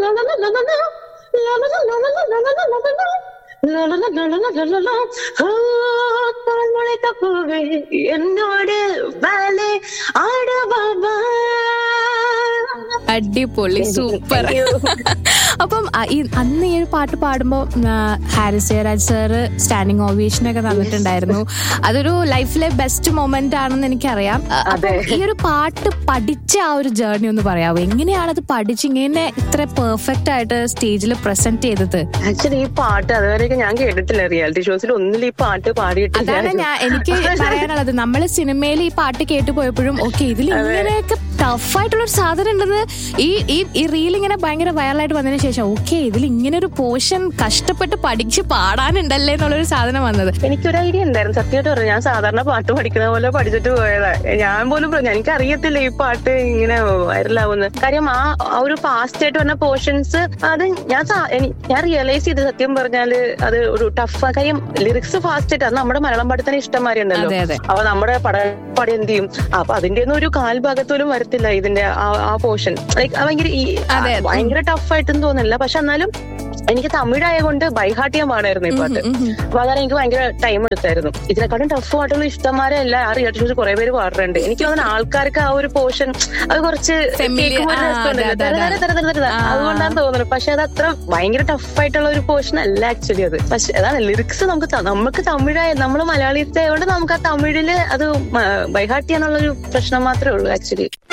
പൂവേ എന്നോട് ബാലെ ആട ബാബാ അടിപൊളി സൂപ്പർ അപ്പം ആ, ഈ അന്ന് ഈ ഒരു പാട്ട് പാടുമ്പോൾ Harris Jayaraj sir standing ovation ഒക്കെ തന്നിട്ടുണ്ടായിരുന്നു അതൊരു ലൈഫിലെ ബെസ്റ്റ് മൊമെന്റ് ആണെന്ന് എനിക്കറിയാം അ- അപ്പം ഈ ഒരു പാട്ട് പഠിച്ച ആ ഒരു ജേർണി ഒന്ന് പറയാമോ എങ്ങനെയാണ് അത് പഠിച്ച് ഇങ്ങനെ ഇത്ര പെർഫെക്റ്റ് ആയിട്ട് സ്റ്റേജിൽ പ്രസന്റ് ചെയ്തത് ആക്ച്വലി ഈ പാട്ട് അതുവരെയൊക്കെ ഞാൻ കേട്ടിട്ടില്ല റിയാലിറ്റി ഷോസിൽ ഒന്നിൽ ഈ പാട്ട് പാടിയിട്ടില്ല അതാണ് ഞാൻ എനിക്ക് പറയാനുള്ളത് നമ്മൾ സിനിമയിൽ ഈ പാട്ട് കേട്ട് പോയപ്പോഴും ഓക്കെ ഇതിൽ ഇങ്ങനെയൊക്കെ ടഫ് ആയിട്ടുള്ള ഒരു സാധനം ഉണ്ടെന്ന് ഈ ഈ ഈ റീൽ ഇങ്ങനെ ഭയങ്കര വൈറലായിട്ട് വന്നതിന് ശേഷം ഓക്കെ ഇതിൽ ഇങ്ങനെ ഒരു പോർഷൻ കഷ്ടപ്പെട്ട് പഠിച്ച് പാടാനുണ്ടല്ലേ എന്നുള്ളൊരു സാധനം വന്നത് എനിക്കൊരു ഐഡിയ ഉണ്ടായിരുന്നു സത്യമായിട്ട് പറഞ്ഞു ഞാൻ സാധാരണ പാട്ട് പഠിക്കുന്ന പോലെ പഠിച്ചിട്ട് പോയതാ ഞാൻ പോലും പ്ര- എനിക്ക് അറിയത്തില്ല ഈ പാട്ട് ഇങ്ങനെ വൈറലാവുന്നത് കാര്യം ആ ആ ഒരു ഫാസ്റ്റ് ആയിട്ട് വന്ന പോർഷൻസ് അത് ഞാൻ സാ- എനി- ഞാൻ റിയലൈസ് ചെയ്ത് സത്യം പറഞ്ഞാല് അത് ഒരു ടഫ് കാര്യം ലിറിക്സ് ഫാസ്റ്റ് ആയിട്ട് അത് നമ്മുടെ മലയാളം പാടത്തിന് ഇഷ്ടംമാരി ഉണ്ടല്ലോ അതെ അതെ അപ്പൊ നമ്മുടെ പടപ്പാടി എന്ത് ചെയ്യും അപ്പൊ അതിന്റെ ഒന്നും ഒരു കാൽ ഭാഗത്തോലും വരത്തില്ല ഇതിന്റെ ആ- ആ പോർഷൻ ലൈക്ക് ഭയങ്കര ഈ ആ, അതെ. ഭയങ്കര ടഫ് ആയിട്ടൊന്നും തോന്നില്ല പക്ഷെ എന്നാലും എനിക്ക് തമിഴായതുകൊണ്ട് ബൈഹാർട്ട് ചെയ്യാൻ പാടായിരുന്നു ഈ പാട്ട് ഉം, ഉം. അപ്പൊ അതാണ് എനിക്ക് ഭയങ്കര ടൈം എടുത്തായിരുന്നു ഇതിനെക്കാളും ടഫ് പാട്ടുകൾ ഇഷ്ടംമാരെ അല്ല ആ റിയാലിറ്റി ഷോസ് കുറെ പേര് പാടുന്നുണ്ട് എനിക്ക് തോന്നുന്നു ആൾക്കാർക്ക് ആ ഒരു പോർഷൻ അത് കുറച്ച് Familiar. കേൾക്കുമ്പോൾ ഒരു ആ, രസമുണ്ടല്ലോ. അതെ, അതെ, തര, തര, തര, തര, തര. ആ. അതുകൊണ്ടാണ് തോന്നുന്നത് പക്ഷെ അത് അത്ര ഭയങ്കര ടഫ് ആയിട്ടുള്ള ഒരു പോർഷൻ അല്ല ആക്ച്വലി അത് പക്ഷെ അതാണ് ലിറിക്സ് നമുക്ക് ത- നമുക്ക് തമിഴായ നമ്മൾ മലയാളീസ് ആയതുകൊണ്ട് നമുക്ക് ആ തമിഴില് അത് ബൈഹാർട്ട് ചെയ്യാനുള്ള ഒരു പ്രശ്നം മാത്രമേ ഉള്ളൂ ആക്ച്വലി